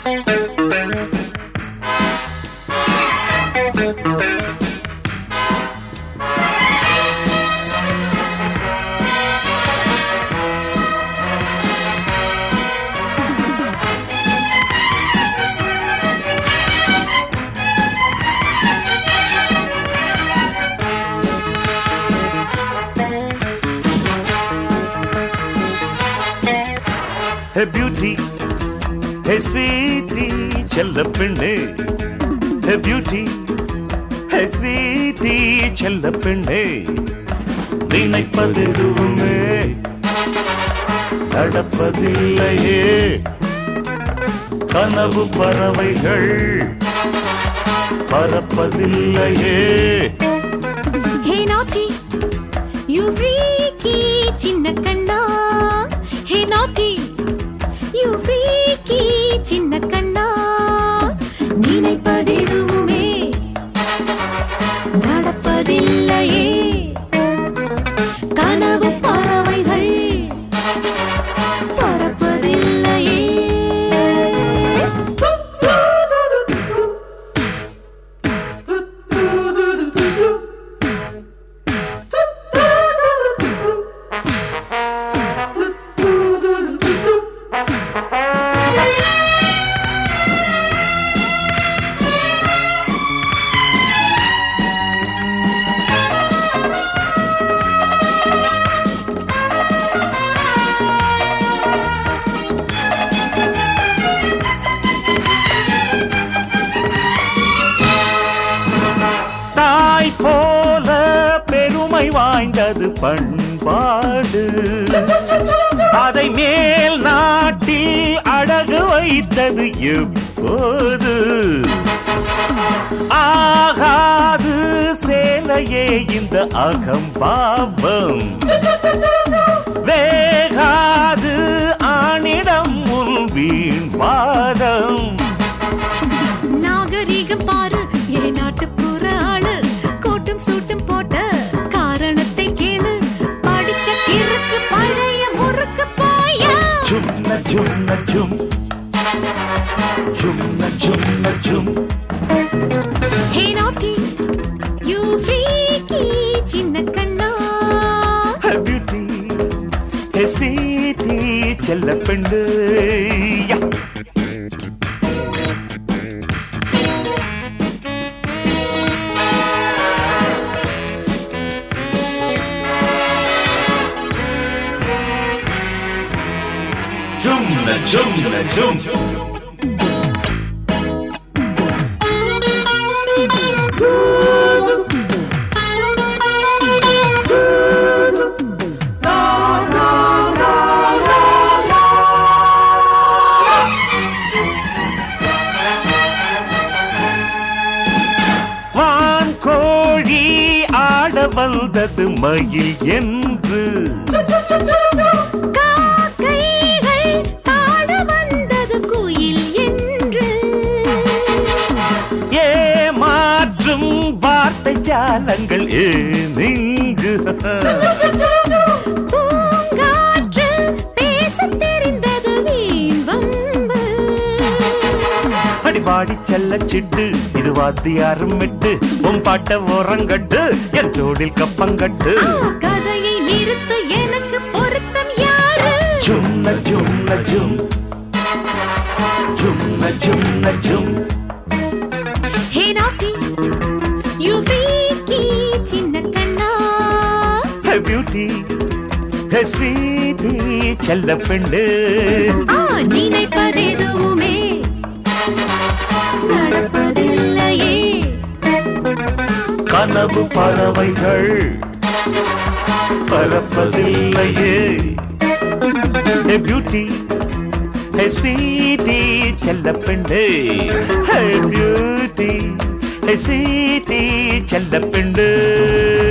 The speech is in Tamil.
ஹே பியூட்டி ஹே ஸ்வீட்டி செல்ல பெண்ணே ஹே பியூட்டி ஹே ஸ்வீட்டி செல்ல பெண்ணே நினைப்பதெதுவுமே நடப்பதில்லையே கனவு பறவைகள் பறப்பதில்லையே ஹே நாட்டி யூ ஃப்ரீக்கி சின்ன கண்ணா ஹே நாட்டி யூ ஃப்ரீக்கி சின்ன கண்ணா நினைப்பதெதுவுமே நடப்பதில்லையே கனவு பறவைகள் பறப்பதில்லையே தாய் போல பெருமை வாய்ந்தது பண்பாடு அதை மேல் நாட்டில் அழகு வைத்தது எப்போது ஆகாது சேலையே இந்த அகம்பாவம் வேகாது ஆணிடம் உன் வீண் வாதம் நாகரீகம் பாரு ஏ நாட்டுப்புற ஆளு கோட்டும் சூட்டும் போட்ட காரணத்தை கேளு படிச்ச கிறுக்கு பழைய முறுக்கு போயா சும்ன சும்ன சும் சும்ன சும்ன சும் ஹே நாட்டி யூ ஃப்ரீக்கி சின்ன கண்ணா பியூட்டி ஹே ஸ்வீட்டி செல்ல பெண்டு யா. Jumla, jumla, jum. வான் கோழி ஆட வந்தது மயில் என்று காக்கைகள் பாட வந்தது குயில் என்று ஏமாற்றும் வார்த்தை ஜாலங்கள் ஏனிங்கு பூங்காற்று பேசத் தெரிந்தது வீண் வம்பு அடிவாடி செல்ல சிட்டு இது வாத்தியாரும் விட்டு உன் பாட்ட ஓரங்கட்டு என் ஜோடில் கப்பங்கட்டு ஆ, கதையை நிறுத்து எனக்கு பொருத்தம் யாரு சும்ன சும்ன சும் சும்ன சும்ன சும் ஹே நாட்டி யூ ஃப்ரீக்கி சின்ன கண்ணா ஹே பியூட்டி ஹே ஸ்வீட்டி செல்ல பெண்ணு ஆ நினைப்பதெதுவுமே நடப்பதில்லையே கனவு பறவைகள் பறப்பதில்லையே ஹே பியூட்டி ஹே ஸ்வீட்டி செல்ல பெண்ணு ஹே பியூட்டி ஹே ஸ்வீட்டி செல்ல பெண்ணு